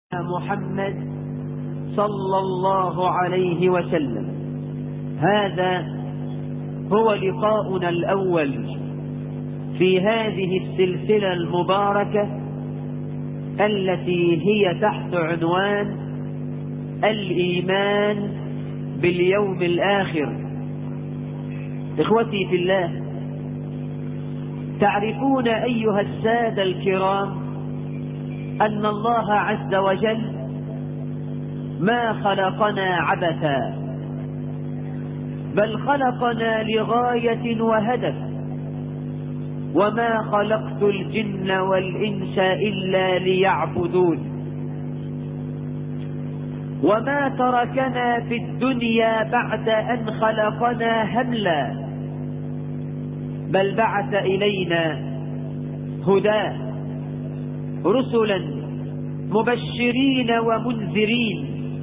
محمد صلى الله عليه وسلم هذا هو لقاؤنا الأول في هذه السلسلة المباركة التي هي تحت عنوان الإيمان باليوم الآخر إخوتي في الله تعرفون أيها السادة الكرام أن الله عز وجل ما خلقنا عبثا بل خلقنا لغاية وهدف وما خلقت الجن والإنس إلا ليعبدون وما تركنا في الدنيا بعد أن خلقنا هملا بل بعث إلينا هداه رسلا مبشرين ومنذرين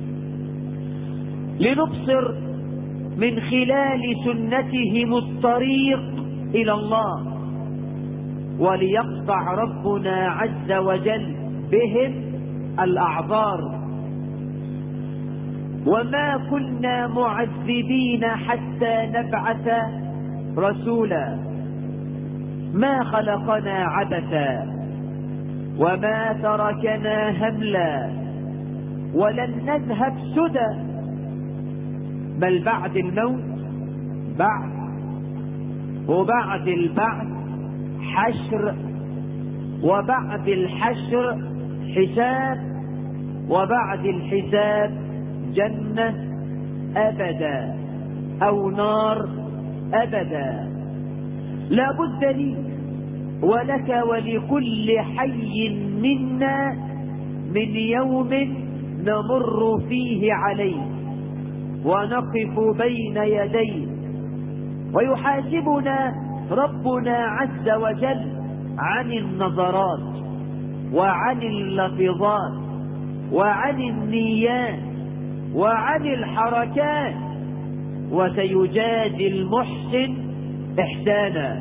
لنبصر من خلال سنتهم الطريق إلى الله وليقطع ربنا عز وجل بهم الأعذار وما كنا معذبين حتى نبعث رسولا ما خلقنا عبثا وما تركنا هملا ولن نذهب سدى بل بعد الموت بعد وبعد البعث حشر وبعد الحشر حساب وبعد الحساب جنة أبدا أو نار أبدا لا بد لي ولك ولكل حي منا من يوم نمر فيه عليه ونقف بين يديه ويحاسبنا ربنا عز وجل عن النظرات وعن اللفظات وعن النيات وعن الحركات وسيجازي المحسن إحسانا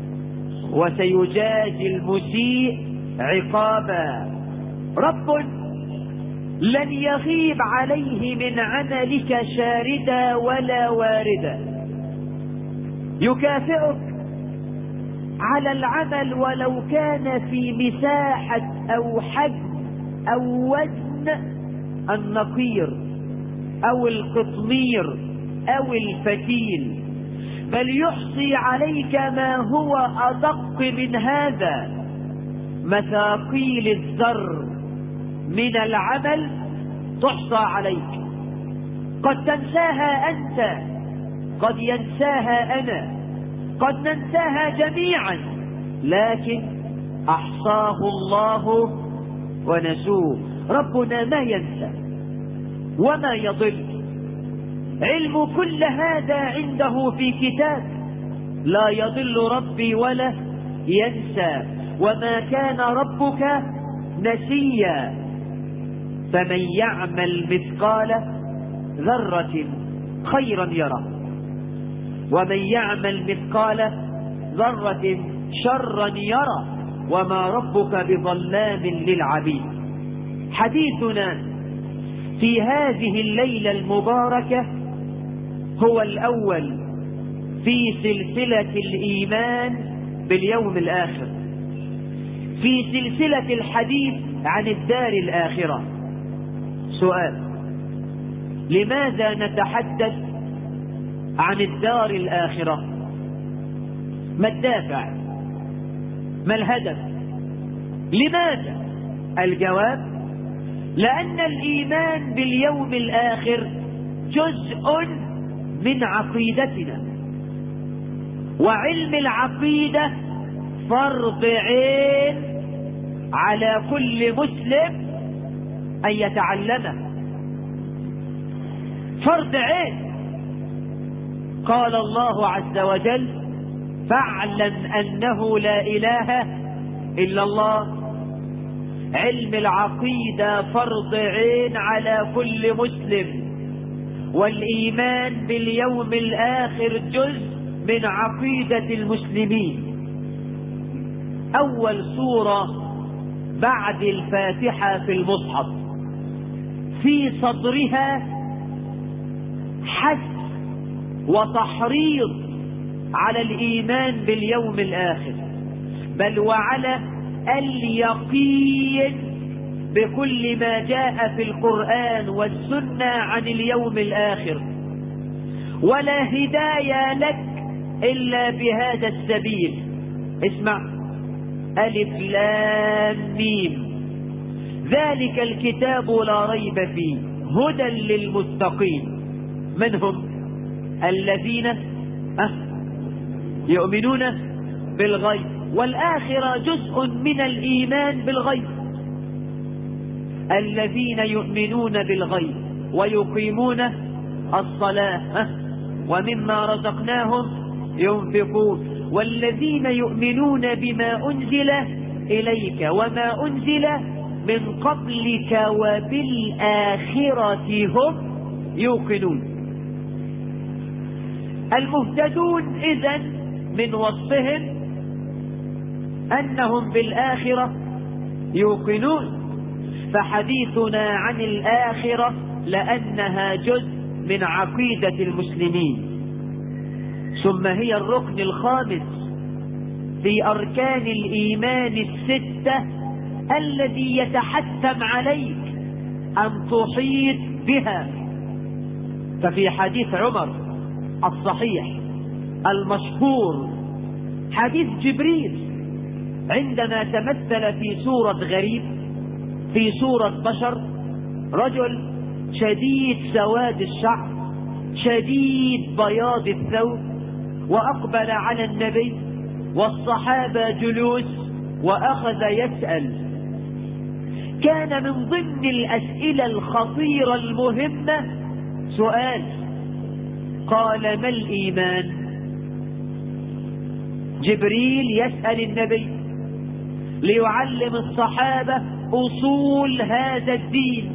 وسيجازي المسيء عقابا رب لن يغيب عليه من عملك شاردا ولا واردا يكافئك على العمل ولو كان في مساحة أو حجم أو وزن النقير أو القطمير أو الفتيل بل يحصي عليك ما هو أدق من هذا مثاقيل الذر من العمل تحصى عليك قد تنساها أنت قد ينساها أنا قد ننساها جميعا لكن أحصاه الله ونسوه ربنا ما ينسى وما يضل علم كل هذا عنده في كتاب لا يضل ربي ولا ينسى وما كان ربك نسيا فمن يعمل مثقال ذرة خيرا يرى ومن يعمل مثقال ذرة شرا يرى وما ربك بظلام للعبيد حديثنا في هذه الليلة المباركة هو الأول في سلسلة الإيمان باليوم الآخر في سلسلة الحديث عن الدار الآخرة سؤال لماذا نتحدث عن الدار الآخرة ما الدافع ما الهدف لماذا الجواب لأن الإيمان باليوم الآخر جزء من عقيدتنا وعلم العقيدة فرض عين على كل مسلم أن يتعلمه فرض عين قال الله عز وجل فاعلم أنه لا إله إلا الله علم العقيدة فرض عين على كل مسلم والإيمان باليوم الآخر جزء من عقيدة المسلمين أول سورة بعد الفاتحة في المصحف في صدرها حث وتحريض على الإيمان باليوم الآخر بل وعلى اليقين بكل ما جاء في القرآن والسنة عن اليوم الآخر ولا هداية لك إلا بهذا السبيل اسمع ألف لام ميم ذلك الكتاب لا ريب فيه هدى للمتقين من هم الذين أه يؤمنون بالغيب والآخرة جزء من الإيمان بالغيب الذين يؤمنون بالغيب ويقيمون الصلاة ومما رزقناهم ينفقون والذين يؤمنون بما أنزل إليك وما أنزل من قبلك وبالآخرة هم يوقنون المهتدون إذا من وصفهم أنهم بالآخرة يوقنون فحديثنا عن الآخرة لأنها جزء من عقيدة المسلمين ثم هي الركن الخامس في أركان الإيمان الستة الذي يتحتم عليك أن تحيط بها ففي حديث عمر الصحيح المشهور حديث جبريل عندما تمثل في صورة غريب في صورة بشر رجل شديد سواد الشعر شديد بياض الثوب وأقبل على النبي والصحابة جلوس وأخذ يسأل كان من ضمن الأسئلة الخطيرة المهمة سؤال قال ما الإيمان جبريل يسأل النبي ليعلم الصحابة أصول هذا الدين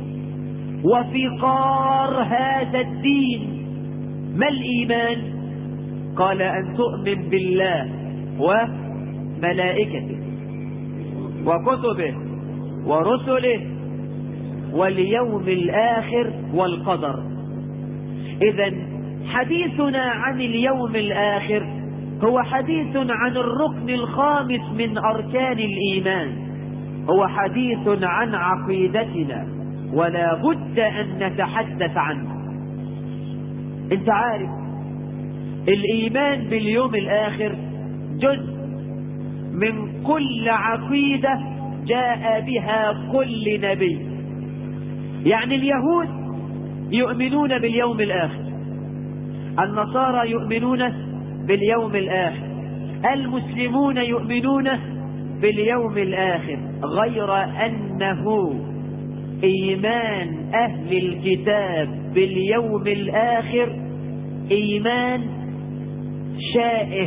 وفقار هذا الدين ما الإيمان قال أن تؤمن بالله وملائكته وكتبه ورسله واليوم الآخر والقدر إذا حديثنا عن اليوم الآخر هو حديث عن الركن الخامس من أركان الإيمان هو حديث عن عقيدتنا ولا بد أن نتحدث عنه انت عارف الإيمان باليوم الآخر جزء من كل عقيدة جاء بها كل نبي يعني اليهود يؤمنون باليوم الآخر النصارى يؤمنون باليوم الآخر المسلمون يؤمنون باليوم الآخر غير أنه إيمان أهل الكتاب باليوم الآخر إيمان شائه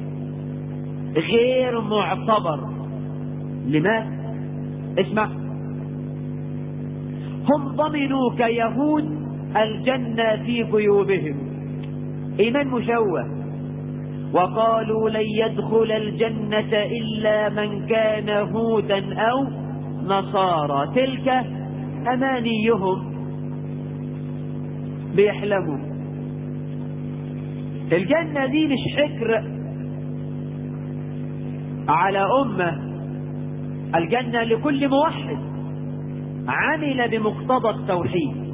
غير معتبر لماذا اسمع هم ضمنوا كيهود الجنة في جيوبهم إيمان مشوه وقالوا لن يدخل الجنة إلا من كان هودا أو نصارى تلك أمانيهم بيحلموا الجنة دي مش حكر على أمة الجنة لكل موحد عمل بمقتضى التوحيد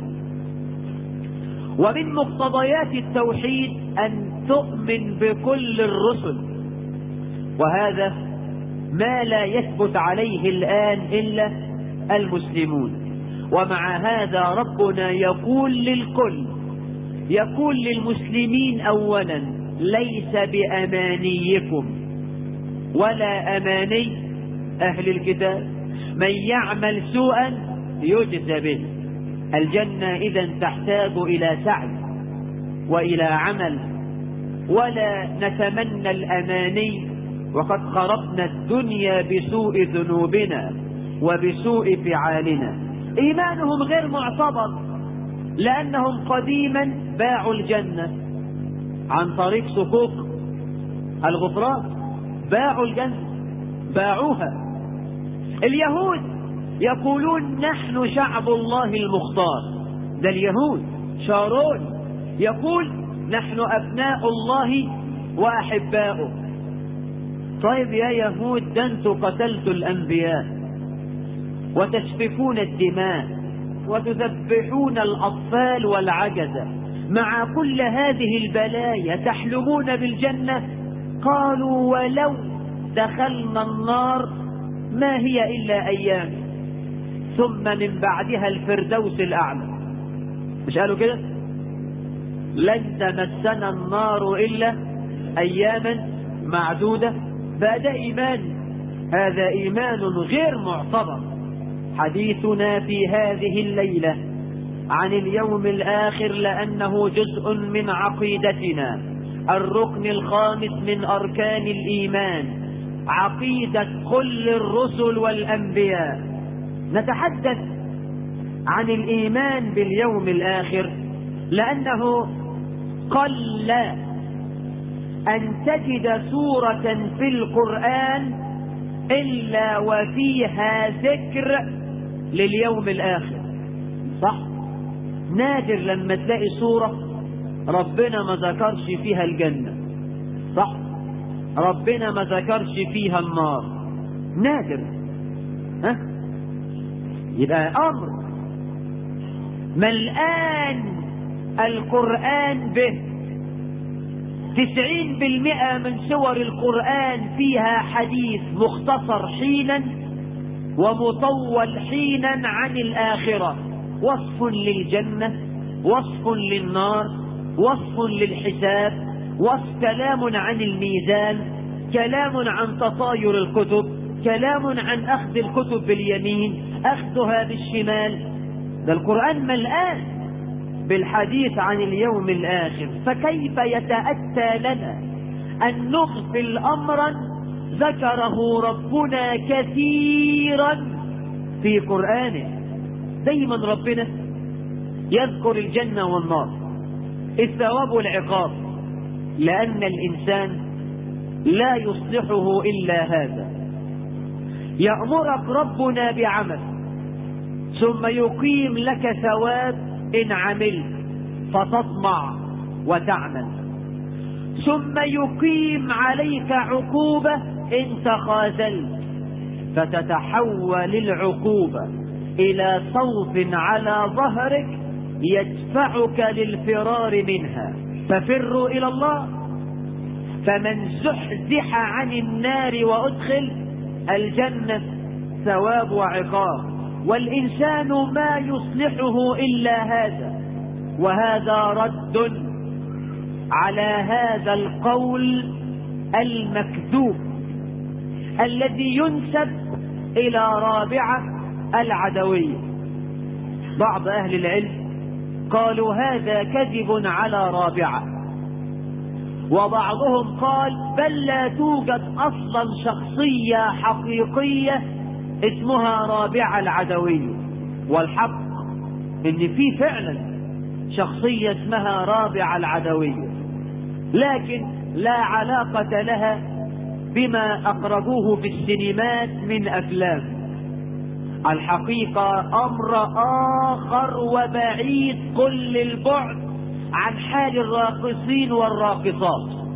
ومن مقتضيات التوحيد أن تؤمن بكل الرسل وهذا ما لا يثبت عليه الآن إلا المسلمون ومع هذا ربنا يقول للكل يقول للمسلمين أولا ليس بأمانيكم ولا أماني أهل الكتاب من يعمل سوءا يجزى به الجنة إذا تحتاج إلى سعي وإلى عمل ولا نتمنى الأماني وقد خربنا الدنيا بسوء ذنوبنا وبسوء فعالنا إيمانهم غير معتبر لأنهم قديما باعوا الجنة عن طريق صفوق الغفران باعوا الجنة باعوها اليهود يقولون نحن شعب الله المختار ده اليهود شارون يقول نحن أبناء الله وأحباؤه طيب يا يهود ده انتوا قتلتوا الأنبياء وتسفكون الدماء وتذبحون الأطفال والعجزة مع كل هذه البلايا تحلمون بالجنة قالوا ولو دخلنا النار ما هي إلا أيام ثم من بعدها الفردوس الأعلى مش قالوا كده لن تمسنا النار إلا أياما معدودة فده إيمان هذا إيمان غير معتبر حديثنا في هذه الليلة عن اليوم الآخر لأنه جزء من عقيدتنا الركن الخامس من أركان الإيمان عقيدة كل الرسل والأنبياء نتحدث عن الإيمان باليوم الآخر لأنه قل أن تجد سورة في القرآن إلا وفيها ذكر لليوم الآخر صح نادر لما تلاقي سورة ربنا ما ذكرش فيها الجنة صح ربنا ما ذكرش فيها النار نادر ها يبقى أمر ملآن القرآن به تسعين بالمئة من سور القرآن فيها حديث مختصر حينا ومطول حينا عن الآخرة وصف للجنة وصف للنار وصف للحساب وصف كلام عن الميزان كلام عن تطاير الكتب كلام عن أخذ الكتب باليمين أخذها بالشمال ده القرآن ملآن بالحديث عن اليوم الآخر فكيف يتأتى لنا أن نغفل أمرا ذكره ربنا كثيرا في قرآنه دايما ربنا يذكر الجنة والنار الثواب والعقاب لأن الإنسان لا يصلحه إلا هذا يأمرك ربنا بعمل ثم يقيم لك ثواب إن عملت فتطمع وتعمل ثم يقيم عليك عقوبة إن تخاذلت فتتحول العقوبة إلى صوت على ظهرك يدفعك للفرار منها ففروا إلى الله فمن زحزح عن النار وأدخل الجنة ثواب وعقاب والإنسان ما يصلحه إلا هذا وهذا رد على هذا القول المكذوب الذي ينسب إلى رابعة العدوية بعض أهل العلم قالوا هذا كذب على رابعة وبعضهم قال بل لا توجد أصلا شخصية حقيقية اسمها رابعة العدوية والحق ان في فعلا شخصية اسمها رابعة العدوية لكن لا علاقة لها بما أخرجوه في السينمات من أفلام الحقيقة أمر آخر وبعيد كل البعد عن حال الراقصين والراقصات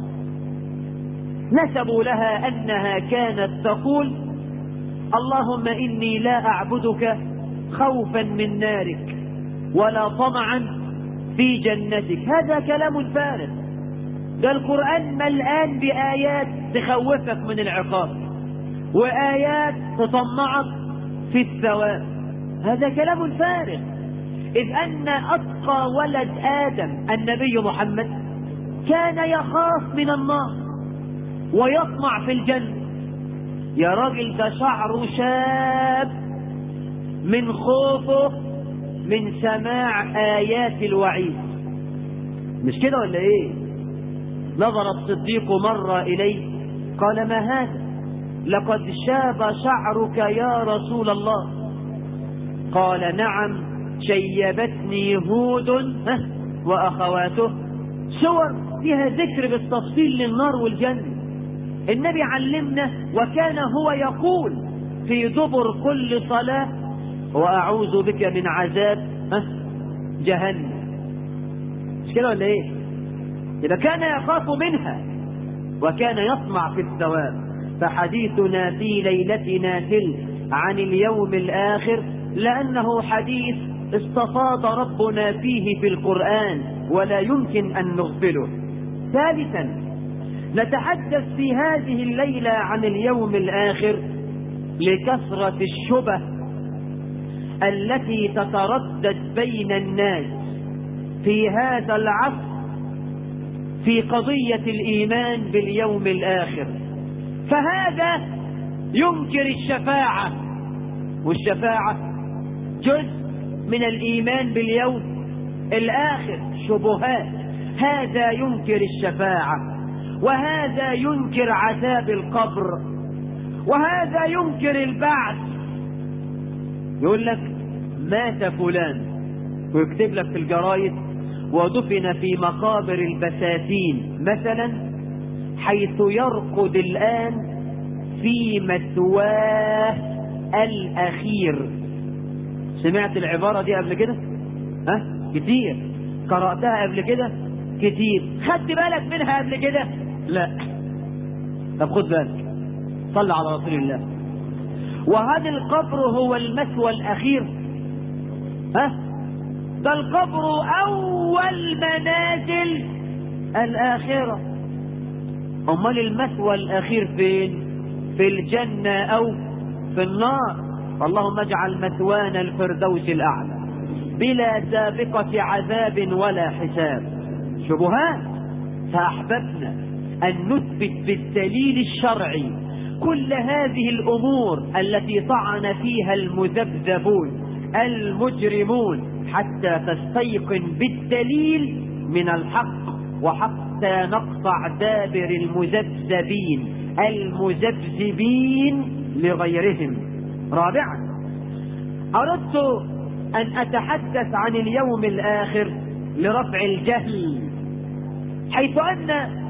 نسبوا لها أنها كانت تقول اللهم إني لا أعبدك خوفا من نارك ولا طمعا في جنتك هذا كلام فارغ ده القرآن ملآن بآيات تخوفك من العقاب وآيات تطمعك في الثواب هذا كلام فارغ إذ أن أتقى ولد آدم النبي محمد كان يخاف من النار ويطمع في الجنة يا راجل ده شعره شاب من خوفه من سماع آيات الوعيد مش كده ولا ايه نظر الصديق مرة إليه قال ما هذا لقد شاب شعرك يا رسول الله قال نعم شيبتني هود وأخواته سور فيها ذكر بالتفصيل للنار والجنة النبي علمنا وكان هو يقول في دبر كل صلاة وأعوذ بك من عذاب جهنم مش كده ولا ايه إذا كان يخاف منها وكان يطمع في الثواب فحديثنا في ليلتنا تلك عن اليوم الآخر لأنه حديث استفاض ربنا فيه في القرآن ولا يمكن أن نغفله ثالثا نتحدث في هذه الليلة عن اليوم الآخر لكثرة الشبه التي تتردد بين الناس في هذا العصر في قضية الإيمان باليوم الآخر فهذا ينكر الشفاعة والشفاعة جزء من الإيمان باليوم الآخر شبهات هذا ينكر الشفاعة وهذا ينكر عذاب القبر وهذا ينكر البعث يقول لك مات فلان ويكتب لك في الجرايد ودفن في مقابر البساتين مثلا حيث يرقد الآن في مثواه الأخير سمعت العبارة دي قبل كده ها كتير قرأتها قبل كده كتير خدت بالك منها قبل كده لا طب خد بالك صل على رسول الله وهذا القبر هو المثوى الأخير ها ده القبر أول منازل الآخرة أمال المثوى الأخير فين في الجنة أو في النار اللهم اجعل مثوانا الفردوس الأعلى بلا سابقة عذاب ولا حساب شبهات فأحببنا أن نثبت بالدليل الشرعي كل هذه الأمور التي طعن فيها المذبذبون المجرمون حتى تستيقن بالدليل من الحق وحتى نقطع دابر المذبذبين المذبذبين لغيرهم رابعا أردت أن أتحدث عن اليوم الآخر لرفع الجهل حيث أن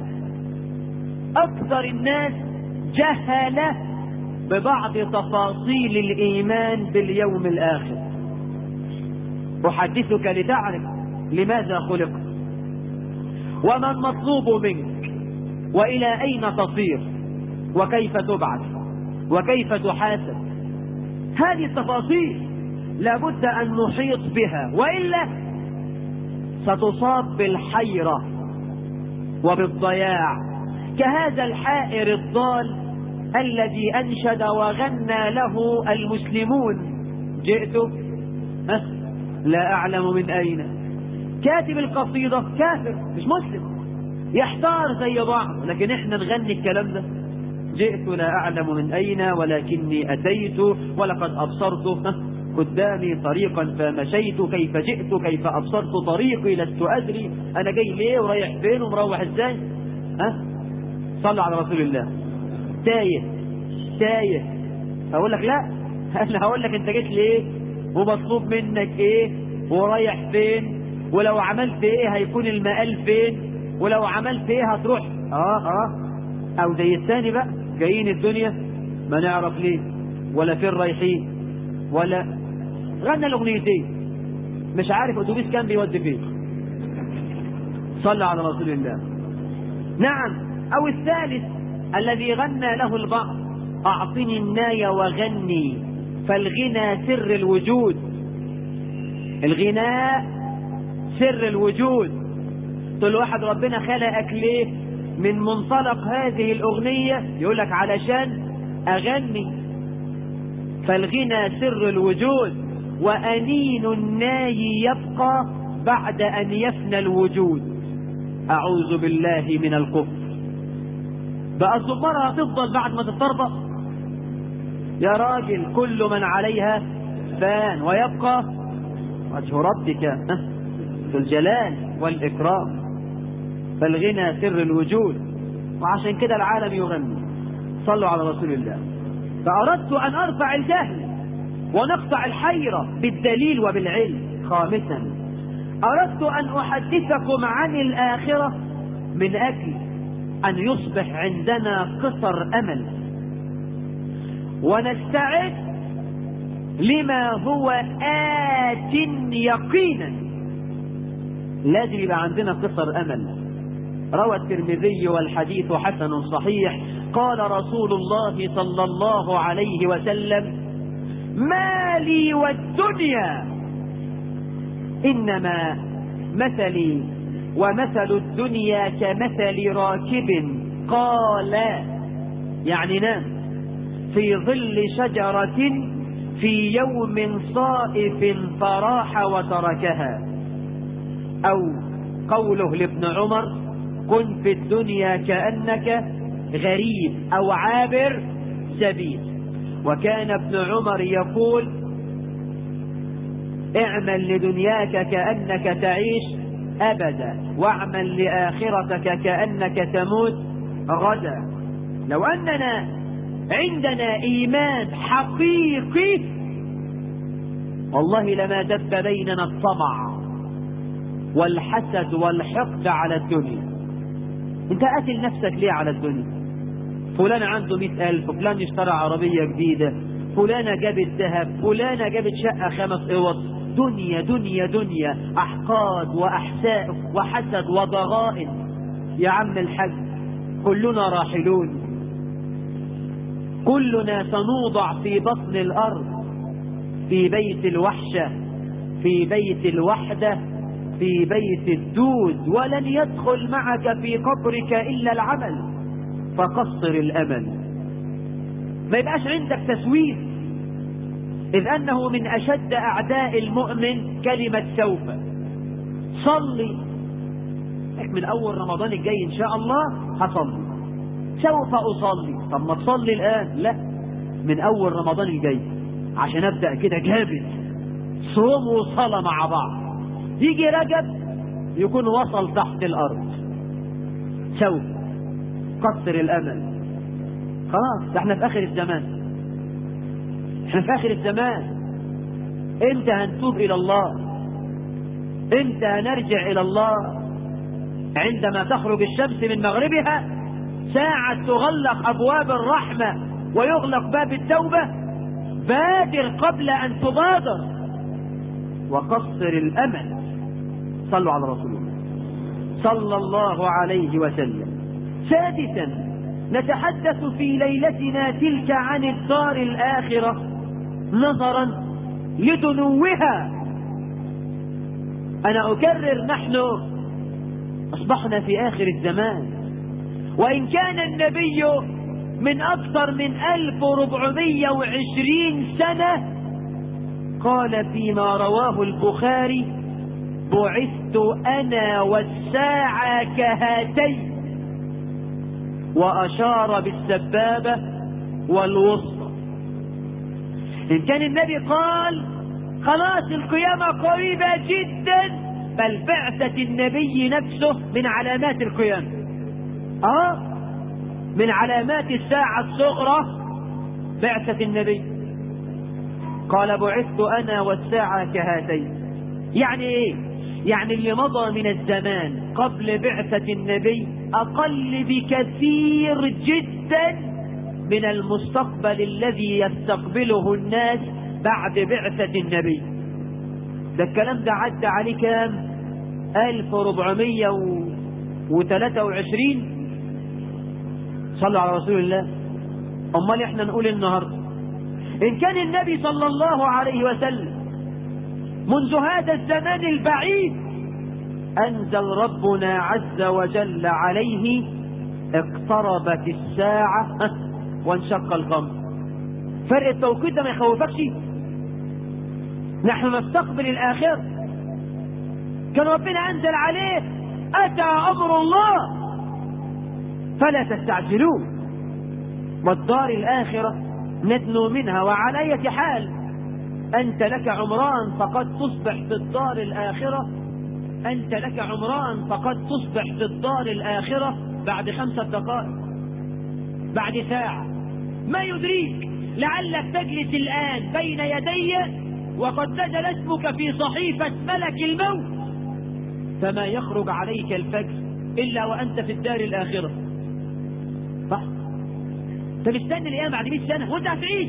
أكثر الناس جهل ببعض تفاصيل الإيمان باليوم الآخر أحدثك لتعرف لماذا خلقت وما المطلوب منك وإلى أين تصير وكيف تبعث وكيف تحاسب هذه التفاصيل لابد أن نحيط بها وإلا ستصاب بالحيرة وبالضياع كهذا الحائر الضال الذي أنشد وغنى له المسلمون جئت أه؟ لا أعلم من أين كاتب القصيدة كافر مش مسلم يحتار زي بعض لكن احنا نغني الكلام ده جئت لا أعلم من أين ولكني أتيت ولقد أبصرت أه؟ قدامي طريقا فمشيت كيف جئت كيف أبصرت طريقي لست أدري أنا جاي ليه ورايح فين ومروح إزاي ها صلى على رسول الله تايه تايه هقول لك لا أنا هقول لك أنت جيت ليه ومطلوب منك إيه ورايح فين ولو عملت إيه هيكون المقال فين ولو عملت إيه هتروح آه آه أو زي الثاني بقى جايين الدنيا ما نعرف ليه ولا فين رايحين ولا غنى الاغنيتين مش عارف اتوبيس كان بيودي فين صلى على رسول الله نعم او الثالث الذي غنى له البعض اعطني الناي وغني فالغنى سر الوجود الغناء سر الوجود تقول واحد ربنا خلقك ليه من منطلق هذه الاغنيه يقول لك علشان اغني فالغنى سر الوجود وأنين الناي يبقى بعد أن يفنى الوجود أعوذ بالله من الكفر بقى الزمارة هتفضل بعد ما تتطربق يا راجل كل من عليها فان ويبقى وجه ربك في الجلال والإكرام فالغنى سر الوجود وعشان كده العالم يغني صلوا على رسول الله فأردت أن أرفع الجهل ونقطع الحيرة بالدليل وبالعلم خامسا أردت أن أحدثكم عن الآخرة من أجل أن يصبح عندنا قصر أمل ونستعد لما هو آت يقينا لازم يبقى عندنا قصر أمل روى الترمذي والحديث حسن صحيح قال رسول الله صلى الله عليه وسلم ما لي والدنيا إنما مثلي ومثل الدنيا كمثل راكب قال يعني نام في ظل شجرة في يوم صائف فراح وتركها أو قوله لابن عمر كن في الدنيا كأنك غريب أو عابر سبيل وكان ابن عمر يقول اعمل لدنياك كأنك تعيش أبدا واعمل لآخرتك كأنك تموت غدا لو أننا عندنا إيمان حقيقي والله لما دب بيننا الطمع والحسد والحقد على الدنيا انت قاتل نفسك ليه على الدنيا فلان عنده مئة ألف فلان اشترى عربية جديدة فلانة جابت ذهب فلانة جابت شقة خمس اوض دنيا دنيا دنيا أحقاد وأحساء وحسد وضغائن يا عم الحج كلنا راحلون كلنا سنوضع في بطن الأرض في بيت الوحشة في بيت الوحدة في بيت الدود ولن يدخل معك في قبرك إلا العمل فقصر الأمل ما يبقاش عندك تسويف إذ أنه من أشد أعداء المؤمن كلمة سوف صلي من أول رمضان الجاي إن شاء الله هصلي سوف أصلي طب ما تصلي الآن لا من أول رمضان الجاي عشان أبدأ كده جامد صوم وصلاة مع بعض يجي رجب يكون وصل تحت الأرض سوف قصر الأمل خلاص ده احنا في آخر الزمان احنا في آخر الزمان امتى هنتوب إلى الله امتى هنرجع إلى الله عندما تخرج الشمس من مغربها ساعة تغلق أبواب الرحمة ويغلق باب التوبة بادر قبل أن تبادر وقصر الأمل صلوا على رسول الله صلى الله عليه وسلم سادسا نتحدث في ليلتنا تلك عن الدار الآخرة نظرا لدنوها أنا أكرر نحن أصبحنا في آخر الزمان وإن كان النبي من أكثر من 1420 سنة قال فيما رواه البخاري بعثت أنا والساعة كهاتين وأشار بالسبابة والوسطى إن كان النبي قال خلاص القيامة قريبة جدا بل بعثة النبي نفسه من علامات القيامة آه من علامات الساعة الصغرى بعثة النبي قال بعثت أنا والساعة كهاتين يعني إيه يعني اللي مضى من الزمان قبل بعثة النبي أقل بكثير جدا من المستقبل الذي يستقبله الناس بعد بعثة النبي ده الكلام ده عدى عليه كام 1423 صلوا على رسول الله امال احنا نقول النهارده ان كان النبي صلى الله عليه وسلم منذ هذا الزمان البعيد انزل ربنا عز وجل عليه اقتربت الساعة وانشق القمر فرق التوقيت ده ما يخوفكش نحن نستقبل الآخرة كان ربنا أنزل عليه أتى أمر الله فلا تستعجلوه والدار الآخرة ندنو منها وعلى أية حال أنت لك عمران فقد تصبح في الدار الآخرة أنت لك عمران فقد تصبح في الدار الآخرة بعد خمسة دقائق بعد ساعة ما يدريك لعلك تجلس الآن بين يدي وقد نزل اسمك في صحيفة ملك الموت فما يخرج عليك الفجر إلا وأنت في الدار الآخرة صح انت مستني الايام بعد 100 سنه وانت هتعيش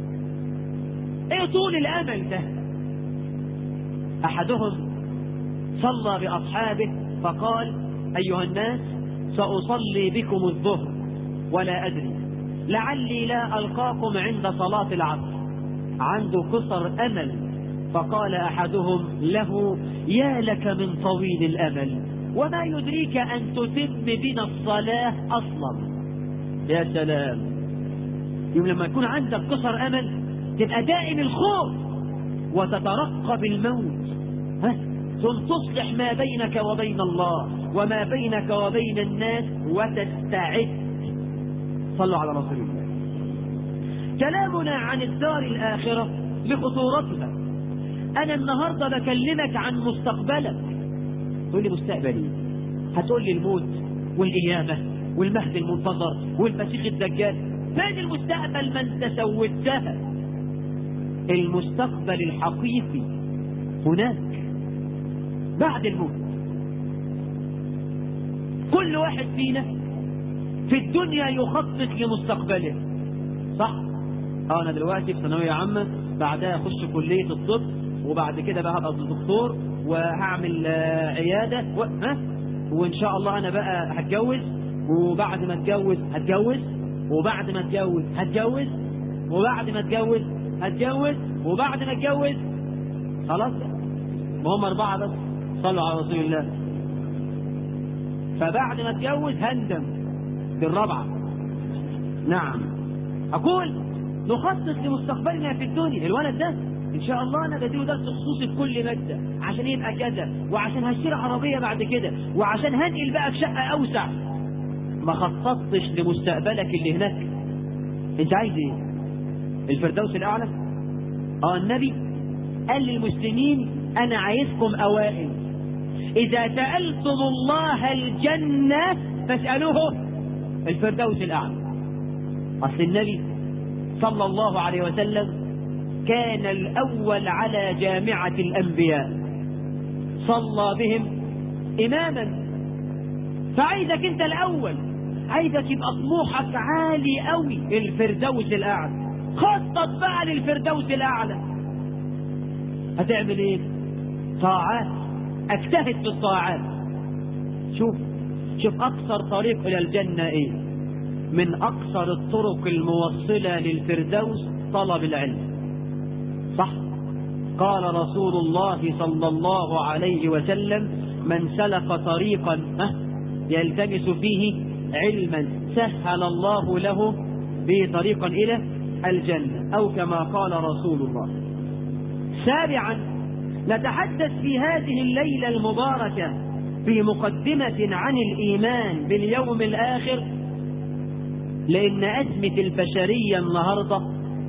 ايه طول الامل ده احدهم صلى بأصحابه فقال أيها الناس سأصلي بكم الظهر ولا أدري لعلي لا ألقاكم عند صلاة العصر عنده قصر أمل فقال أحدهم له يا لك من طويل الأمل وما يدريك أن تتم بنا الصلاة أصلا يا سلام يوم لما يكون عندك قصر أمل تبقى دائم الخوف وتترقب الموت ها ثم تصلح ما بينك وبين الله وما بينك وبين الناس وتستعد صلوا على رسول الله كلامنا عن الدار الآخرة لخطورتها أنا النهاردة بكلمك عن مستقبلك تقول لي مستقبلي هتقول لي الموت والقيامة والمهد المنتظر والمسيح الدجال فين المستقبل ما انت سويتها المستقبل الحقيقي هناك بعد الموت كل واحد فينا في الدنيا يخطط لمستقبله صح اه انا دلوقتي في ثانويه عامه بعدها اخش كليه الطب وبعد كده بقى هبقى دكتور وهعمل آه، عياده و... ها وان شاء الله انا بقى هتجوز وبعد ما اتجوز هتجوز وبعد ما اتجوز هتجوز وبعد ما اتجوز هتجوز وبعد ما اتجوز خلاص ما هم اربعه بس صلوا على رسول الله فبعد ما اتجوز هندم بالرابعه نعم اقول نخطط لمستقبلنا في الدنيا الولد ده ان شاء الله انا بديله درس خصوصي في كل ماده عشان يبقى كذا وعشان هشتري عربيه بعد كده وعشان هنقل بقى في شقه اوسع ما خططتش لمستقبلك اللي هناك انت عايز ايه الفردوس الاعلى اه النبي قال للمسلمين انا عايزكم اوائل اذا سالتم الله الجنه فاسالوه الفردوس الاعلى اصل النبي صلى الله عليه وسلم كان الأول على جامعة الأنبياء صلى بهم إماما فعايزك أنت الأول عايزك يبقى طموحك عالي قوي الفردوس الأعلى خطط بقى للفردوس الأعلى هتعمل إيه؟ طاعات اجتهد في الطاعات شوف شوف أقصر طريق إلى الجنة إيه من أقصر الطرق الموصلة للفردوس طلب العلم صح قال رسول الله صلى الله عليه وسلم من سلك طريقا أه يلتمس فيه علما سهل الله له به طريقا إلى الجنة أو كما قال رسول الله سابعا نتحدث في هذه الليلة المباركة في مقدمة عن الإيمان باليوم الآخر لأن أزمة البشرية النهاردة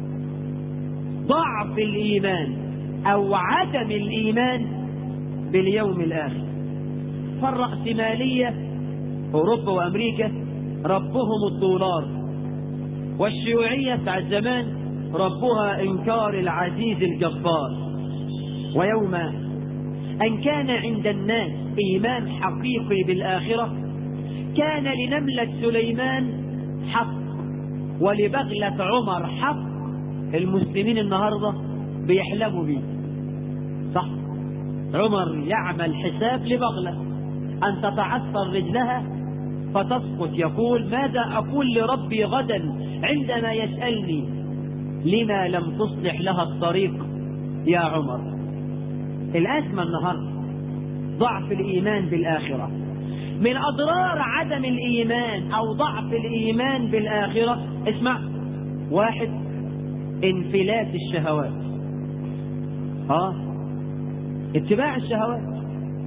ضعف الإيمان أو عدم الإيمان باليوم الآخر فالرأسمالية أوروبا وأمريكا ربهم الدولار والشيوعية بتاع زمان ربها إنكار العزيز الجبار ويوم أن كان عند الناس إيمان حقيقي بالآخرة كان لنملة سليمان حق ولبغلة عمر حق المسلمين النهاردة بيحلموا بيه صح عمر يعمل حساب لبغلة أن تتعثر رجلها فتسقط يقول ماذا أقول لربي غدا عندما يسألني لما لم تصلح لها الطريق يا عمر الأزمة النهاردة ضعف الإيمان بالآخرة من أضرار عدم الإيمان أو ضعف الإيمان بالآخرة اسمع واحد انفلات الشهوات اه اتباع الشهوات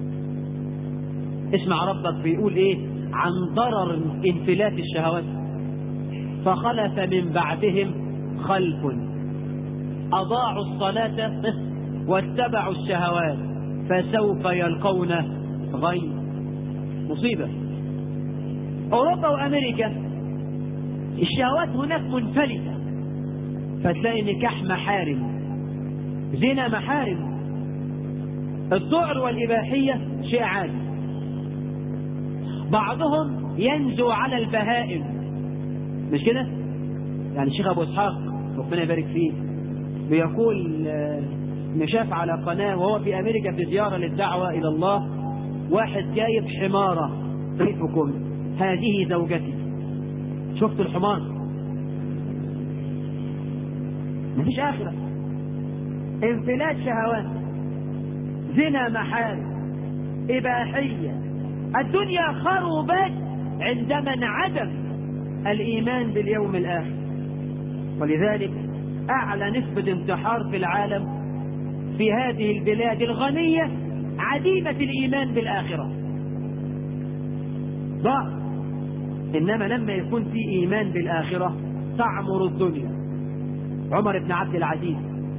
اسمع ربك بيقول ايه عن ضرر انفلات الشهوات فخلف من بعدهم خلف اضاعوا الصلاة واتبعوا الشهوات فسوف يلقون غي مصيبة اوروبا وامريكا الشهوات هناك منفلتة فتلاقي نكاح محارم زنا محارم الذعر والإباحية شيء عادي بعضهم ينزو على البهائم مش كده يعني الشيخ أبو إسحاق ربنا يبارك فيه بيقول إن شاف على قناة وهو في أمريكا في زيارة للدعوة إلى الله واحد جايب حمارة ريفكم هذه زوجتي شفت الحمار مفيش آخرة انفلات شهوات زنا محارم إباحية الدنيا خربت عندما انعدم الإيمان باليوم الآخر ولذلك أعلى نسبة انتحار في العالم في هذه البلاد الغنية عديمة الإيمان بالآخرة ضعف إنما لما يكون في إيمان بالآخرة تعمر الدنيا عمر بن عبد العزيز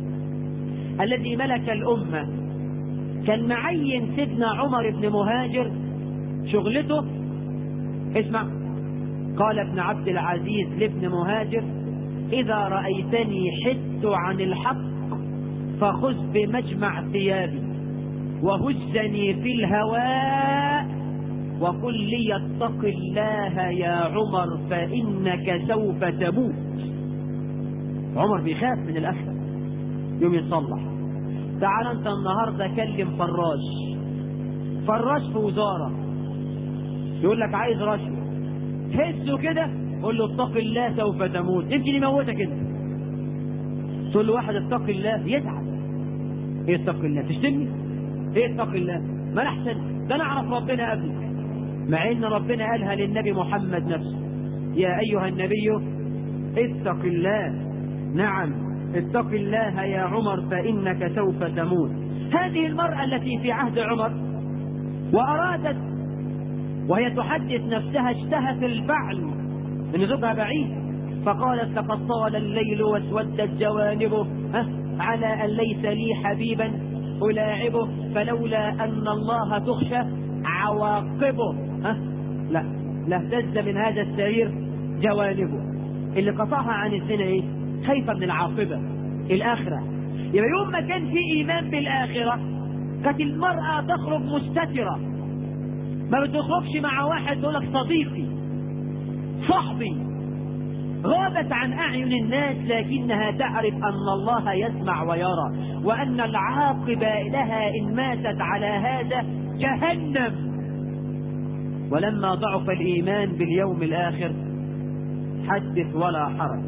الذي ملك الأمة كان معين سيدنا عمر بن مهاجر شغلته اسمع قال ابن عبد العزيز لابن مهاجر إذا رأيتني حدت عن الحق فخذ بمجمع ثيابي وهزني في الهواء وقل لي اتق الله يا عمر فإنك سوف تموت عمر بيخاف من الأخرة يوم يتصلح تعال انت النهاردة كلم فراش فراش في وزارة يقول لك عايز رشوة هزه كده قول له اتق الله سوف تموت يمكن يموتك انت تقول له واحد اتق الله يزعل ايه اتق الله تشتمني ايه اتق الله ما انا احسن ده انا اعرف ربنا قبلك مع ان ربنا قالها للنبي محمد نفسه يا ايها النبي اتق الله نعم اتق الله يا عمر فانك سوف تموت هذه المرأة التي في عهد عمر وارادت وهي تحدث نفسها اشتهت الفعل ان زوجها بعيد فقالت لقد طال الليل واسودت جوانبه ها على ان ليس لي حبيبا ألاعبه فلولا أن الله تخشى عواقبه ها لا لاهتز من هذا السرير جوانبه اللي قطعها عن الزنا ايه خايفة من العاقبة الآخرة يبقى يوم ما كان في إيمان بالآخرة كانت المرأة تخرج مستترة ما بتخرجش مع واحد يقول لك صديقي صاحبي غابت عن أعين الناس لكنها تعرف أن الله يسمع ويرى وأن العاقبة لها إن ماتت على هذا جهنم ولما ضعف الإيمان باليوم الآخر حدث ولا حرج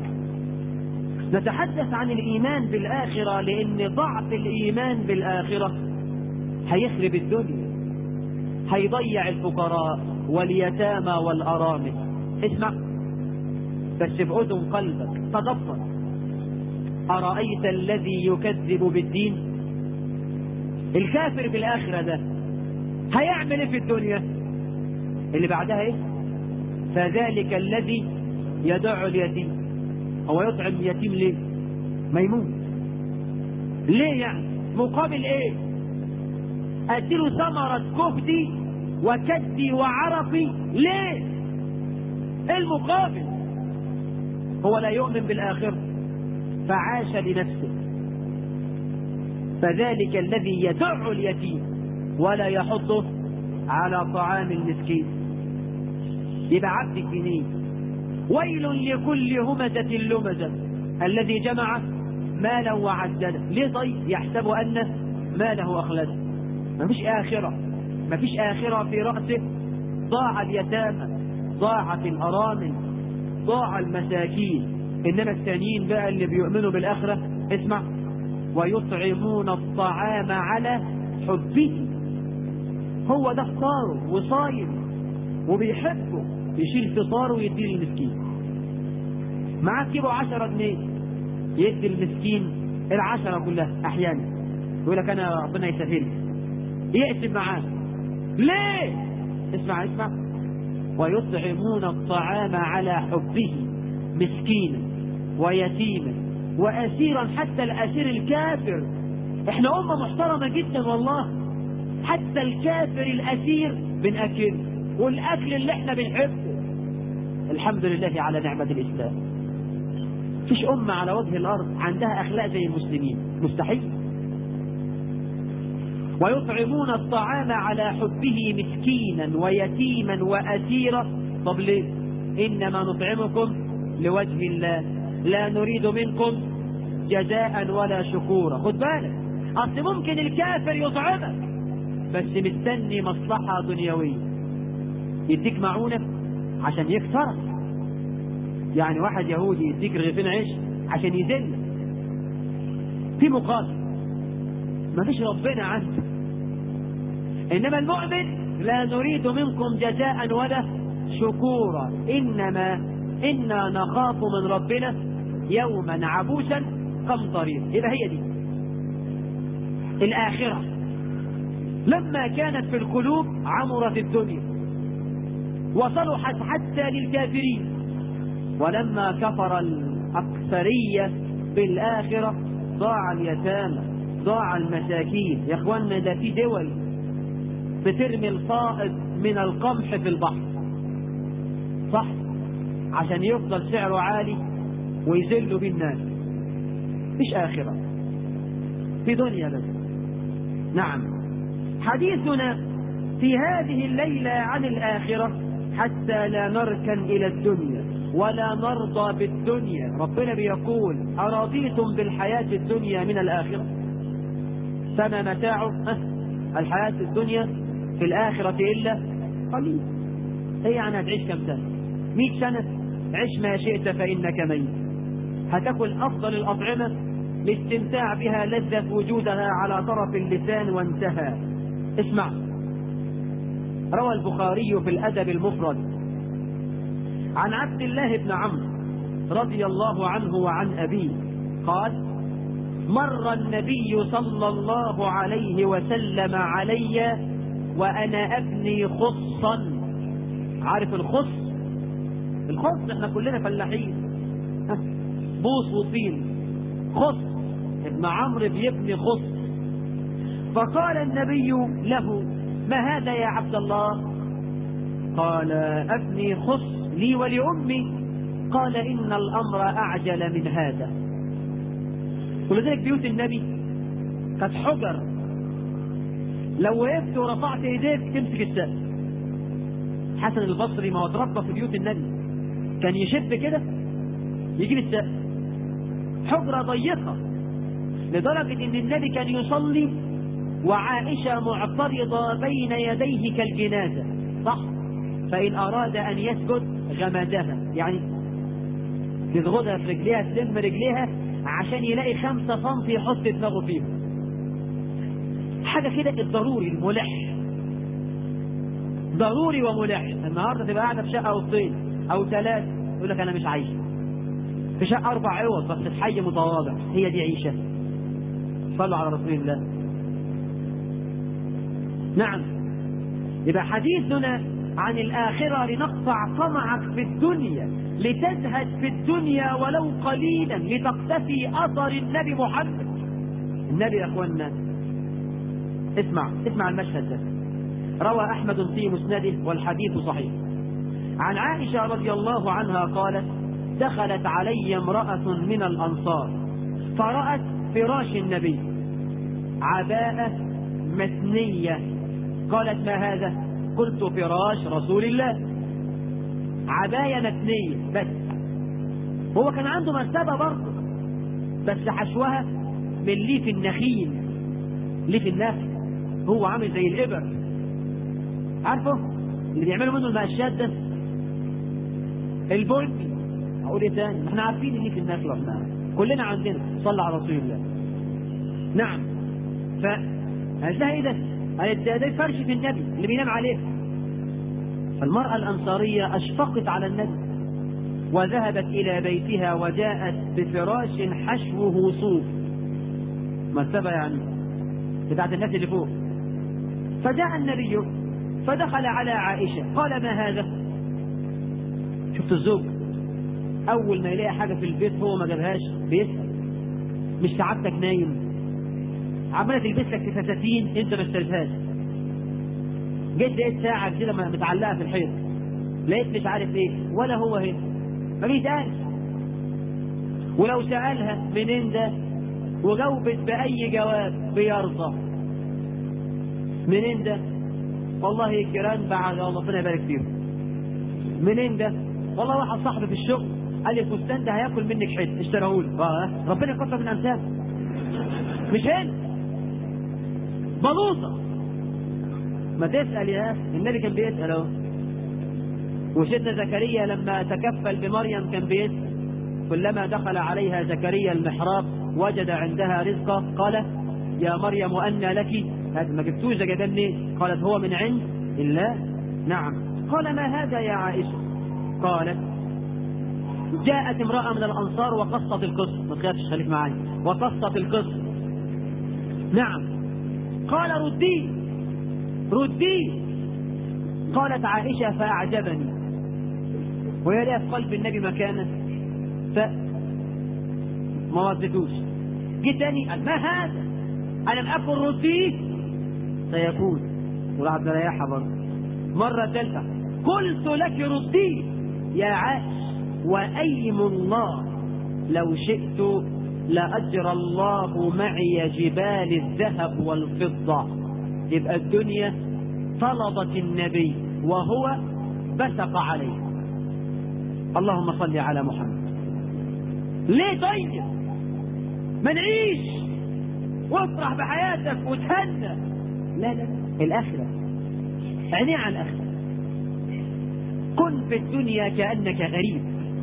نتحدث عن الإيمان بالآخرة لأن ضعف الإيمان بالآخرة هيخرب الدنيا هيضيع الفقراء واليتامى والأرامل اسمع بس بأذن قلبك تدبر أرأيت الذي يكذب بالدين الكافر بالآخرة ده هيعمل ايه في الدنيا اللي بعدها ايه فذلك الذي يدع اليتيم هو يطعم يتيم ليه ما يموت ليه يعني مقابل ايه اديله ثمرة كبدي وكدي وعرقي ليه المقابل هو لا يؤمن بالآخرة فعاش لنفسه فذلك الذي يدع اليتيم ولا يحضه على طعام المسكين يبقى عبد الجنيه ويل لكل همزة لمزة الذي جمع مالا وعدده ليه طيب يحسب أن ماله أخلده ما فيش آخرة ما فيش آخرة في رأسه ضاع اليتامى ضاعت الأرامل ضاع المساكين إنما الثانيين بقى اللي بيؤمنوا بالآخرة اسمع ويطعمون الطعام على حبه هو ده فطاره وصايم وبيحبه يشيل فطاره ويديه للمسكين معاه كيلو عشرة جنيه يدي المسكين العشرة كلها أحيانا يقول لك أنا ربنا يسهل يقسم معاه ليه اسمع اسمع ويطعمون الطعام على حبه مسكينا ويتيما وأسيرا حتى الأسير الكافر احنا أمة محترمة جدا والله حتى الكافر الأسير بنأكله والأكل اللي احنا بنحبه الحمد لله على نعمة الإسلام فيش أمة على وجه الأرض عندها أخلاق زي المسلمين مستحيل ويطعمون الطعام على حبه مسكينا ويتيما وأسيرا طب ليه إنما نطعمكم لوجه الله لا نريد منكم جزاء ولا شكورا خد بالك اصل ممكن الكافر يطعمك بس مستني مصلحة دنيوية يديك معونة عشان يكسرك يعني واحد يهودي يديك رغيفين عيش عشان يذلك في مقابل ما فيش ربنا عنده إنما المؤمن لا نريد منكم جزاء ولا شكورا إنما إنا نخاف من ربنا يوما عبوسا قمطرير يبقى هي دي الآخرة لما كانت في القلوب عمرت الدنيا وصلحت حتى للكافرين ولما كفر الأكثرية بالآخرة ضاع اليتامى ضاع المساكين يا اخوانا ده في دول بترمي الفائض من القمح في البحر صح عشان يفضل سعره عالي ويذلوا بيه الناس مش آخرة في دنيا بس نعم حديثنا في هذه الليلة عن الآخرة حتى لا نركن إلى الدنيا ولا نرضى بالدنيا ربنا بيقول أرضيتم بالحياة الدنيا من الآخرة فما متاع الحياة الدنيا في الآخرة إلا قليل هي يعني هتعيش كم سنة مئة سنة عش ما شئت فإنك ميت هتاكل أفضل الأطعمة لاستمتاع بها لذة وجودها على طرف اللسان وانتهى اسمع روى البخاري في الأدب المفرد عن عبد الله بن عمرو رضي الله عنه وعن أبيه قال مر النبي صلى الله عليه وسلم علي وأنا أبني خصا عارف الخص الخص احنا كلنا فلاحين بوص وطين خص ابن عمرو بيبني خص فقال النبي له ما هذا يا عبد الله قال أبني خص لي ولأمي قال إن الأمر أعجل من هذا ولذلك بيوت النبي كانت حجر لو وقفت ورفعت ايديك تمسك السقف حسن البصري ما هو اتربى في بيوت النبي كان يشد كده يجيب السقف حجرة ضيقة لدرجة ان النبي كان يصلي وعائشة معترضة بين يديه كالجنازة صح فإن أراد أن يسجد غمدها يعني تضغطها في رجليها تلم رجليها عشان يلاقي خمسة سنتي يحط دماغه فيهم حاجة كده الضروري الملح ضروري وملح النهاردة تبقى قاعدة في شقة أوضتين أو ثلاث يقول لك أنا مش عايشة في شقة أربع عوض بس في حي متواضع هي دي عيشة صلوا على رسول الله نعم يبقى حديثنا عن الآخرة لنقطع طمعك في الدنيا لتزهد في الدنيا ولو قليلا لتقتفي أثر النبي محمد النبي يا أخوانا اسمع اسمع المشهد ده روى أحمد في مسنده والحديث صحيح عن عائشة رضي الله عنها قالت دخلت علي امرأة من الأنصار فرأت فراش النبي عباءة مثنية قالت ما هذا قلت فراش رسول الله عباية مثنية بس هو كان عنده مرتبة برضه بس حشوها من ليف النخيل ليف النخل هو عامل زي الإبر عارفه اللي بيعملوا منه المقشات ده البني اقول ايه تاني احنا عارفين اللي في النخل احنا كلنا عندنا صلى على رسول الله نعم ف قالت لها ايه ده قالت ده, ده فرشة النبي اللي بينام عليه فالمرأة الأنصارية أشفقت على النبي وذهبت إلى بيتها وجاءت بفراش حشوه صوف مرتبة يعني بتاعت الناس اللي فوق فجاء النبي فدخل على عائشة قال ما هذا شفت الزوج أول ما يلاقي حاجة في البيت هو ما جابهاش بيسأل مش سعادتك نايم عمالة تلبس لك في فساتين انت ما اشتريتهاش جيت لقيت ساعة كده متعلقة في الحيط لقيت مش عارف ايه ولا هو هنا ما بيسألش ولو سألها منين ده وجاوبت بأي جواب بيرضى منين ده والله الجيران بعد الله ربنا يبارك فيهم منين ده والله واحد صاحبي في الشغل قال لي الفستان ده هياكل منك حته اشتراه لي اه ربنا يكثر من امثال مش هنا بلوطة ما تسأل يا أخي النبي كان بيسأل اهو وسيدنا زكريا لما تكفل بمريم كان بيسأل كلما دخل عليها زكريا المحراب وجد عندها رزقا قال يا مريم أن لك هذا ما جبتوش ده جايباه منين قالت هو من عند الله نعم قال ما هذا يا عائشة قالت جاءت امرأة من الأنصار وقصت القصة ما تخافش خليك معايا وقصت القصة نعم قال رديه رديه قالت عائشة فأعجبني وهي لها في قلب النبي مكانه ف ما ردتوش جه تاني قال ما هذا ألم أكن رديه سيكون وراح مريحها برضه مرة ثالثة قلت لك رديه يا عائش وأيم الله لو شئت لأجرى الله معي جبال الذهب والفضة يبقى الدنيا طلبت النبي وهو بسق عليه اللهم صل على محمد ليه طيب ما نعيش وافرح بحياتك وتهنى لا لا الآخرة عيني على الآخرة كن في الدنيا كأنك غريب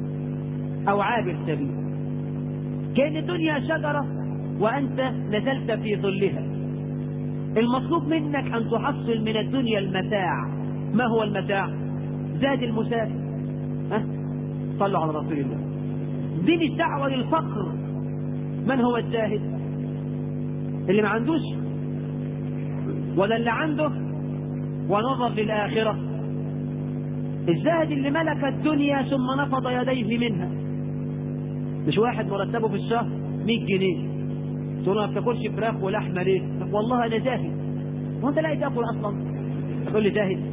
أو عابر سبيل كأن الدنيا شجرة وأنت نزلت في ظلها المطلوب منك أن تحصل من الدنيا المتاع ما هو المتاع زاد المسافر ها صلوا على رسول الله دين الدعوة للفقر من هو الزاهد اللي ما عندوش ولا اللي عنده ونظر للآخرة الزاهد اللي ملك الدنيا ثم نفض يديه منها مش واحد مرتبه في الشهر 100 جنيه تقول له ما بتاكلش فراخ ولحمه ليه؟ والله انا زاهد هو انت لا تاكل اصلا تقول لي زاهد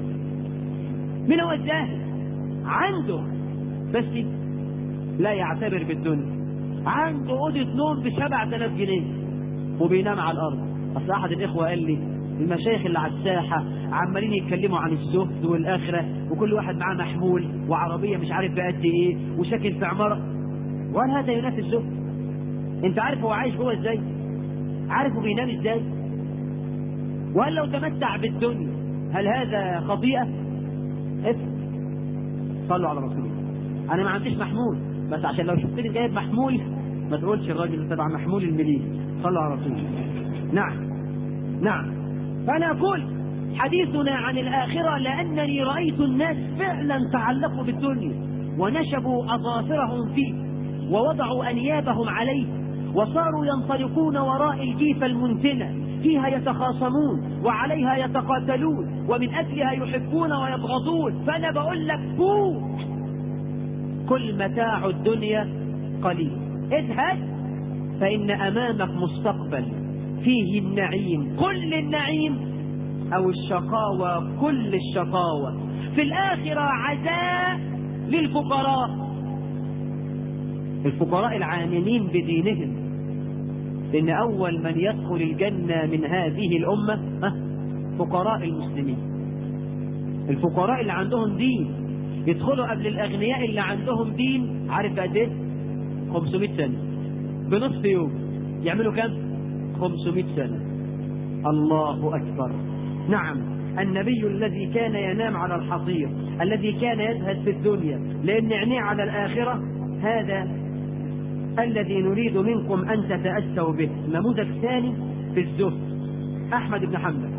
مين هو الزاهد؟ عنده بس لا يعتبر بالدنيا عنده اوضه نوم ب 7000 جنيه وبينام على الارض اصل احد الاخوه قال لي المشايخ اللي على الساحه عمالين يتكلموا عن الزهد والاخره وكل واحد معاه محمول وعربيه مش عارف بقد ايه وساكن في عماره وهل هذا ينافي الزهد؟ انت عارف هو عايش جوه ازاي؟ عارف هو بينام ازاي؟ وهل لو تمتع بالدنيا هل هذا خطيئه؟ افهم صلوا على رسول الله انا ما عنديش محمول بس عشان لو شفتني جايب محمول ما تقولش الراجل تبع محمول المليل صلوا على رسول الله نعم نعم فانا اقول حديثنا عن الاخره لانني رايت الناس فعلا تعلقوا بالدنيا ونشبوا اظافرهم فيه ووضعوا انيابهم عليه وصاروا ينطلقون وراء الجيفه المنتنه فيها يتخاصمون وعليها يتقاتلون ومن اجلها يحبون ويبغضون فانا بقول لك فوق كل متاع الدنيا قليل اذهب فإن أمامك مستقبل فيه النعيم كل النعيم أو الشقاوة كل الشقاوة في الآخرة عزاء للفقراء الفقراء العاملين بدينهم لأن أول من يدخل الجنة من هذه الأمة فقراء المسلمين الفقراء اللي عندهم دين يدخلوا قبل الأغنياء اللي عندهم دين عارف قد ايه 500 سنة بنصف يوم يعملوا كم 500 سنة الله أكبر نعم النبي الذي كان ينام على الحصير الذي كان يزهد في الدنيا لأن عينيه على الآخرة هذا الذي نريد منكم أن تتأسوا به نموذج ثاني في الزهد أحمد بن حنبل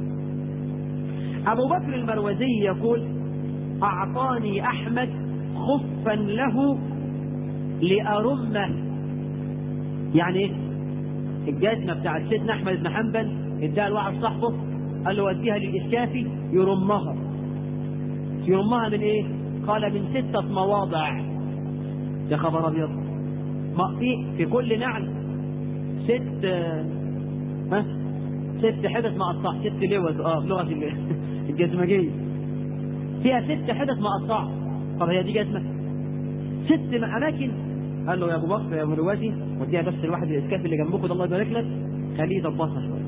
أبو بكر المروزي يقول أعطاني أحمد خفا له لأرمه يعني ايه الجزمة بتاعت سيدنا أحمد بن حنبل اداها لواحد صاحبه قال له وديها للإسكافي يرمها يرمها من ايه قال من ستة مواضع يا خبر أبيض ما في في كل نعل ست ها ست حدث مقطع ست لوز اه بلغة الجزمجية فيها ست حدث مقطع طب هي دي جزمة ست أماكن قال له يا أبو بكر يا مرواتي وديها بس الواحد الإسكاف اللي جنبكم ده الله يبارك لك خليه يظبطها شوية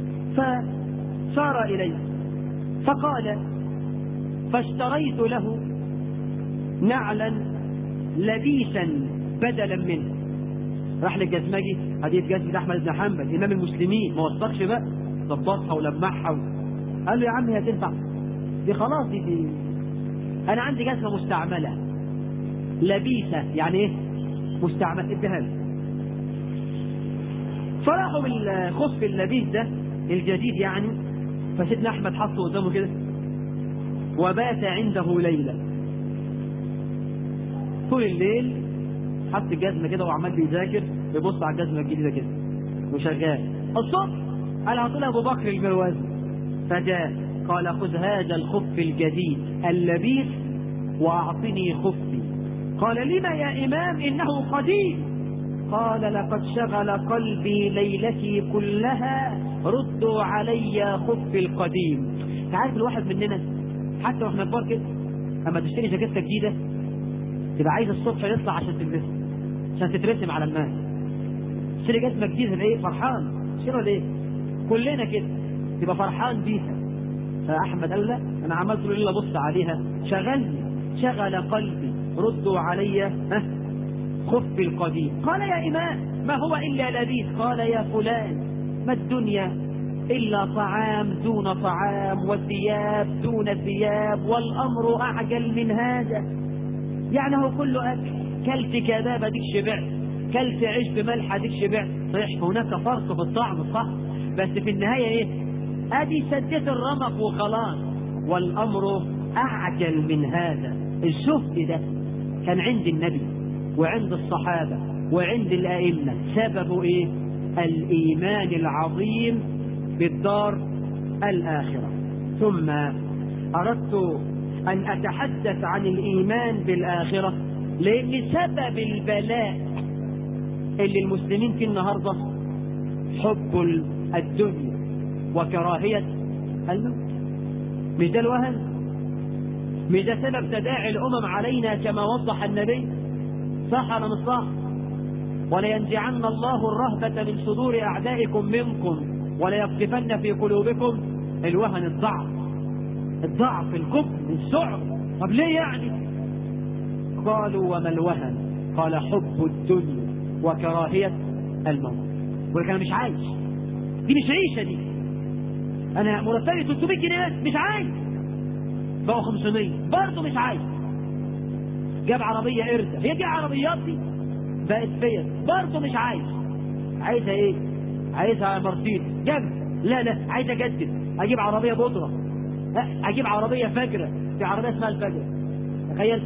فسار إليه فقال فاشتريت له نعلا لبيسا بدلا منه راح للجزمجي هدية جزمة أحمد بن حنبل إمام المسلمين ما وثقش بقى ظبطها ولمعها و... قال له يا عم هي تنفع دي خلاص دي, دي انا عندي جزمه مستعمله لبيسه يعني ايه مستعمل اديها لي فراحوا بالخف اللبيس ده الجديد يعني فسيدنا احمد حطه قدامه كده وبات عنده ليله طول الليل حط الجزمه كده وعمال بيذاكر بيبص على الجزمه الجديده كده وشغال الصبح قال هاتوا ابو بكر المروزي فجاء قال خذ هذا الخف الجديد اللبيس واعطني خفي قال لما يا امام انه قديم قال لقد شغل قلبي ليلتي كلها ردوا علي خفي القديم تعرف الواحد مننا حتى واحنا كبار كده اما تشتري جاكيته جديده تبقى عايز الصبح يطلع عشان تلبسها عشان تترسم على الناس تشتري جزمه جديده تبقى ايه فرحان شنو ليه كلنا كده تبقى فرحان بيها فاحمد قال لا انا عملت له الا ابص عليها شغلني شغل قلبي ردوا علي ها خف القديم قال يا إمام ما هو إلا لبيس قال يا فلان ما الدنيا إلا طعام دون طعام وثياب دون ثياب والأمر أعجل من هذا يعني هو كله أكل كلت كبابة ديك شبعت كلت عيش بملح ديك شبعت صحيح هناك فرق في الطعم صح بس في النهاية إيه أدي سديت الرمق وخلاص والأمر أعجل من هذا الزهد ده كان عند النبي وعند الصحابة وعند الأئمة سبب إيه الإيمان العظيم بالدار الآخرة ثم أردت أن أتحدث عن الإيمان بالآخرة لأن سبب البلاء اللي المسلمين فيه النهاردة حب الدنيا وكراهية الموت مش ده الوهن مش ده سبب تداعي الأمم علينا كما وضح النبي صح ولا مش صح ولينزعن الله الرهبة من صدور أعدائكم منكم وليقذفن في قلوبكم الوهن الضعف الضعف الجبن السعر طب ليه يعني قالوا وما الوهن قال حب الدنيا وكراهية الموت ولكن انا مش عايش دي مش عيشة دي انا مرتبي 300 جنيه مش عايز بقوا 500 برضه مش عايز جاب عربية إرثة هي دي عربياتي بقت فيا برضه مش عايز عايزها ايه عايزها مرسيدس جاب لا لا عايز اجدد اجيب عربية بودرة اجيب عربية فجرة في عربية اسمها الفجرة تخيل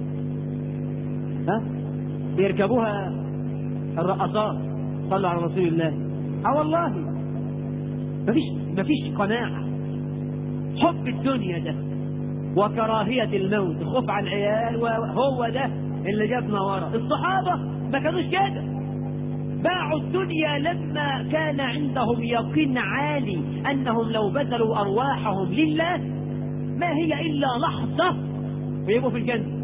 ها بيركبوها الرقصات صلوا على رسول الله اه والله مفيش مفيش قناعة حب الدنيا ده وكراهية الموت الخوف على العيال وهو ده اللي جابنا ورا الصحابة ما كانوش كده باعوا الدنيا لما كان عندهم يقين عالي أنهم لو بذلوا أرواحهم لله ما هي إلا لحظة ويبقوا في الجنة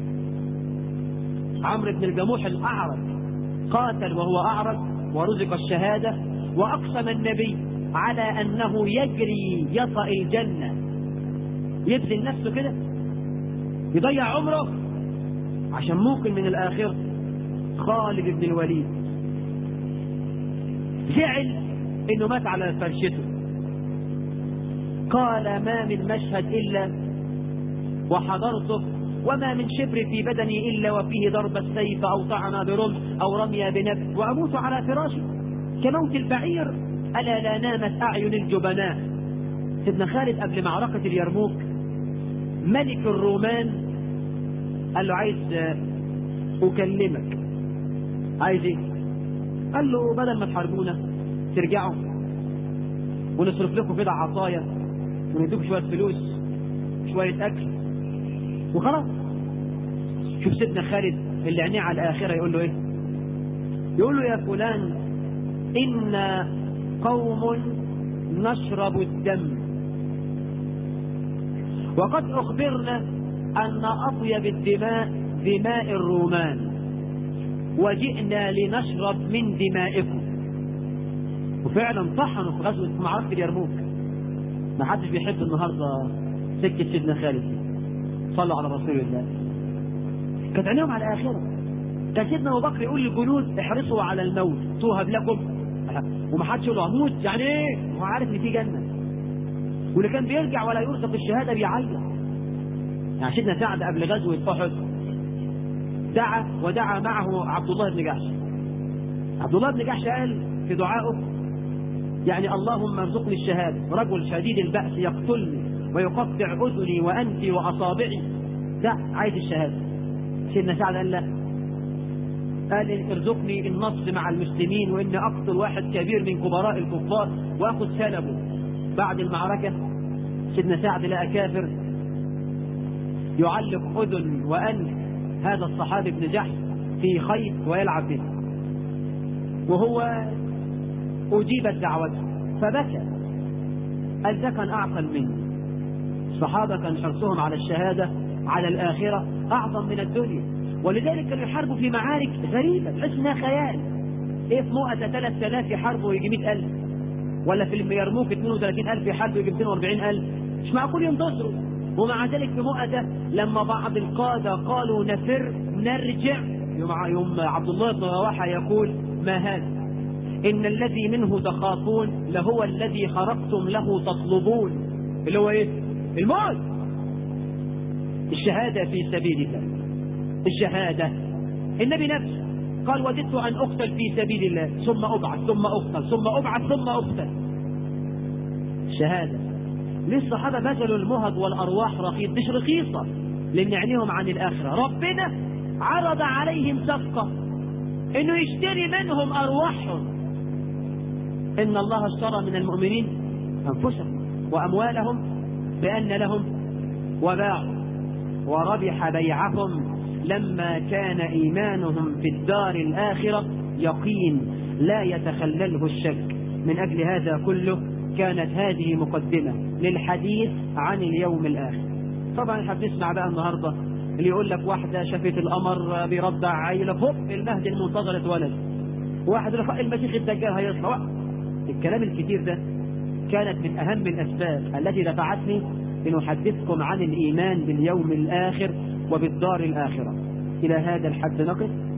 عمرو بن الجموح الأعرج قاتل وهو أعرج ورزق الشهادة وأقسم النبي على أنه يجري يطأ الجنة يبذل نفسه كده يضيع عمره عشان ممكن من الآخر خالد بن الوليد زعل انه مات على فرشته قال ما من مشهد إلا وحضرته وما من شبر في بدني إلا وفيه ضرب السيف أو طعن برمح أو رمي بنبل وأموت على فراشي كموت البعير ألا لا نامت أعين الجبناء سيدنا خالد قبل معركة اليرموك ملك الرومان قال له عايز أكلمك عايز ايه قال له بدل ما تحاربونا ترجعوا ونصرف لكم كده عطايا ونديكم شوية فلوس شوية أكل وخلاص شوف سيدنا خالد اللي عينيه على الآخرة يقول له ايه يقول له يا فلان إن قوم نشرب الدم وقد أخبرنا أن أطيب الدماء دماء الرومان وجئنا لنشرب من دمائكم وفعلا طحنوا في غزوة في معركة اليرموك ما حدش بيحب النهاردة سكة سيدنا خالد صلوا على رسول الله كانت عينيهم على الآخرة كان سيدنا أبو بكر يقول للجنود احرصوا على الموت توهب لكم ومحدش يقول له هموت يعني ايه هو عارف ان في جنه واللي كان بيرجع ولا يرزق الشهاده بيعيط يعني سيدنا سعد قبل غزوه احد دعا ودعا معه عبد الله بن جحش عبد الله بن جحش قال في دعائه يعني اللهم ارزقني الشهاده رجل شديد البأس يقتلني ويقطع اذني وانفي واصابعي ده عايز الشهاده سيدنا سعد قال لا قال ارزقني النصر مع المسلمين واني اقتل واحد كبير من كبراء الكفار واخذ سلبه بعد المعركة سيدنا سعد لقى كافر يعلق اذن وانف هذا الصحابي بن جحش في خيط ويلعب به وهو اجيبت دعوته فبكى قال ده كان اعقل مني الصحابة كان حرصهم على الشهادة على الآخرة أعظم من الدنيا ولذلك كانوا يحاربوا في معارك غريبة تحس انها خيال ايه في مؤتة 3000 يحاربوا ويجي 100000 ولا في اليرموك 32000 يحاربوا ويجي 240000 مش معقول ينتصروا ومع ذلك في مؤتة لما بعض القادة قالوا نفر نرجع يوم يوم عبد الله بن رواحة يقول ما هذا إن الذي منه تخافون لهو الذي خرقتم له تطلبون اللي هو ايه الموت الشهادة في سبيل الله الشهادة النبي نفسه قال وددت أن أقتل في سبيل الله ثم أبعث ثم أقتل ثم أبعث ثم أقتل شهادة ليه الصحابة بذلوا المهد والأرواح رخيص مش رخيصة لأن عينيهم عن الآخرة ربنا عرض عليهم صفقة إنه يشتري منهم أرواحهم إن الله اشترى من المؤمنين أنفسهم وأموالهم بأن لهم وباعوا وربح بيعهم لما كان إيمانهم في الدار الآخرة يقين لا يتخلله الشك من أجل هذا كله كانت هذه مقدمة للحديث عن اليوم الآخر طبعا احنا بنسمع بقى النهاردة اللي يقول لك واحدة شافت القمر بيرضع عيلة هوب المهد المنتظر اتولد واحد يقول المسيح الدجال هيطلع الكلام الكتير ده كانت من أهم الأسباب التي دفعتني لنحدثكم عن الإيمان باليوم الآخر وبالدار الآخرة إلى هذا الحد نقف